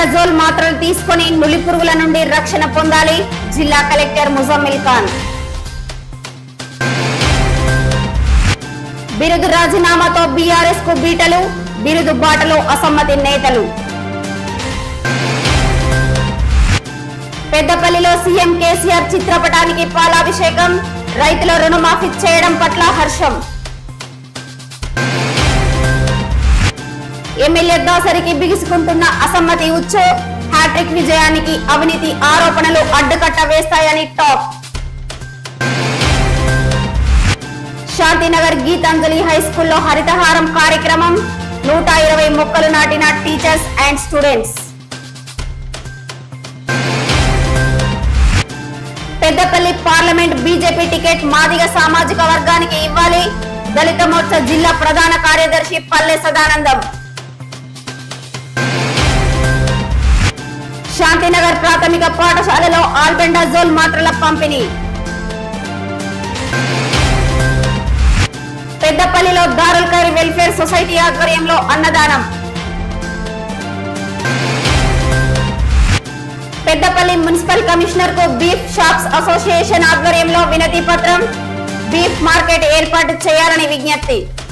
albendazole మాత్రలు తీసుకొని నులి పురుగుల నుండి రక్షణ పొందాలి జిల్లా కలెక్టర్ ముజమ్మిల్ ఖాన్ బిరుదు రాజీనామాతో బీఆర్ఎస్ కు బీటలు బిరుదు బాటలో అసమ్మతి నేతలు పెద్దపల్లిలో సీఎం కేసీఆర్ చిత్రపటానికి పాలాభిషేకం రైతుల రుణమాఫీ చేయడం పట్ల హర్షం ఎమ్మెల్యే దాసరికి బిగుసుకుంటున్న అసమ్మతి ఉచ్చు హ్యాట్రిక్ విజయానికి అవినీతి ఆరోపణలు అడ్డుకట్ట వేస్తాయని టాక్ శాంతినగర్ గీతాంజలి హై స్కూల్లో హరితహారం కార్యక్రమం నూట ఇరవై మొక్కలు నాటిన teachers and students Peddapalli parliament BJP ticket Madiga సామాజిక వర్గానికి ఇవ్వాలి దళిత మోర్చా జిల్లా ప్రధాన కార్యదర్శి పల్లె సదానందం శాంతినగర్ ప్రాథమిక పాఠశాలలో ఆల్బెండాజోల్ మాత్రల పంపిణీ పెద్దపల్లిలో దారుల్ ఖైర్ వెల్ఫేర్ సొసైటీ ఆధ్వర్యంలో అన్నదానం పెద్దపల్లి మున్సిపల్ కమిషనర్ కు బీఫ్ షాప్స్ అసోసియేషన్ ఆధ్వర్యంలో వినతి పత్రం బీఫ్ మార్కెట్ ఏర్పాటు చేయాలని విజ్ఞప్తి